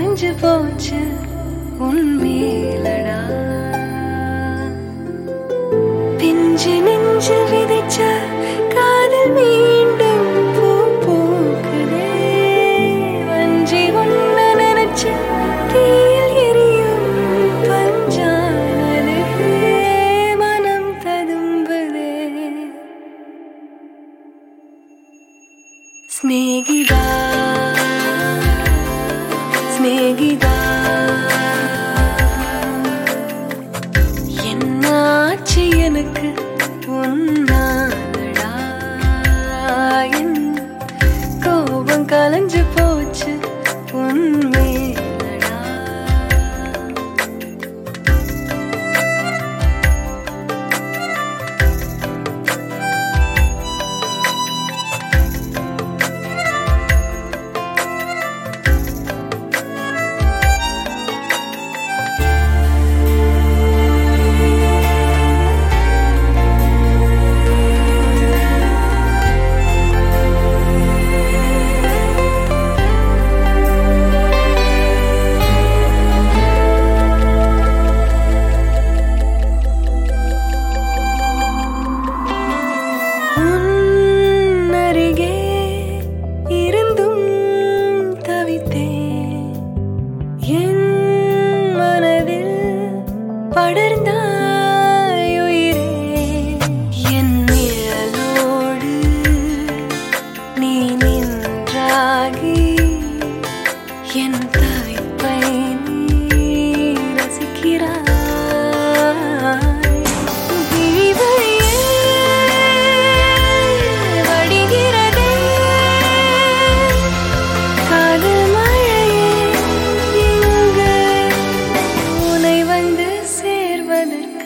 கலைஞ்சு போச்சு உன்மேலடா பிஞ்சு நெஞ்சு விதைச்ச காதல் மீண்டும் பூ பூக்குதே வஞ்சி ஒன்ன நினைச்சு தீயில் எரியும் பஞ்சானதே மனம் ததும்புதே സ്നേഹിതാ സ്നേഹിതാ என்னாச்சு எனக்கு உன்னாலடா என் கோபம் கலைஞ்சு போச்சு உன்மேலடா உன்னருகே இருந்தும் தவித்தேன் என் மனதில் படர்ந்தாய் உயிரே என் நிழலோடு நீ நின்றாகி என் தவிப்பை நீ ரசிக்கிறாய் விழிவழியே வடிகிறதே காதல் மழையே இங்கு உனை வந்து சேர்வதற்கு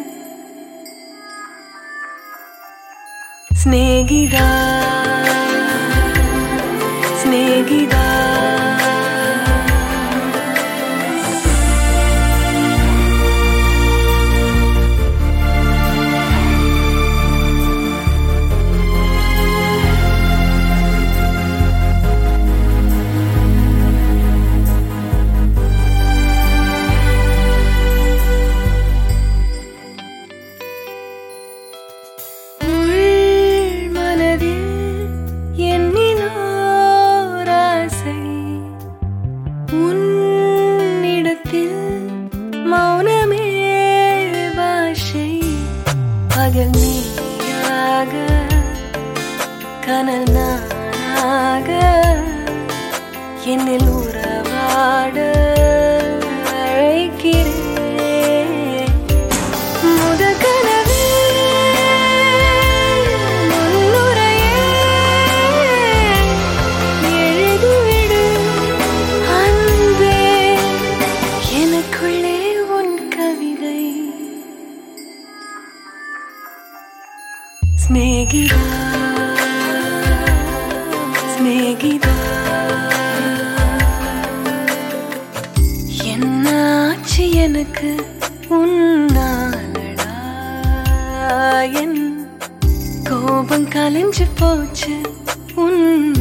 സ്നേഹിതാ സ്നേഹിതാ உள் மனதில் எண்ணினோர் ஆசை உன்னிடத்தில் மௌனமே பாஷை பகல் நீயாக கனல் நானாக என்னில் உறவாட அழைக்கிறேன் முதல் கனவே முன்னுரையே எழுதிவிடு அன்பே எனக்குள்ளே உன் கவிதை സ്നേഹിതാ സ്നേഹിതാ என்னாச்சு எனக்கு உன்னாலடா என் கோபம் கலைஞ்சு போச்சு உன்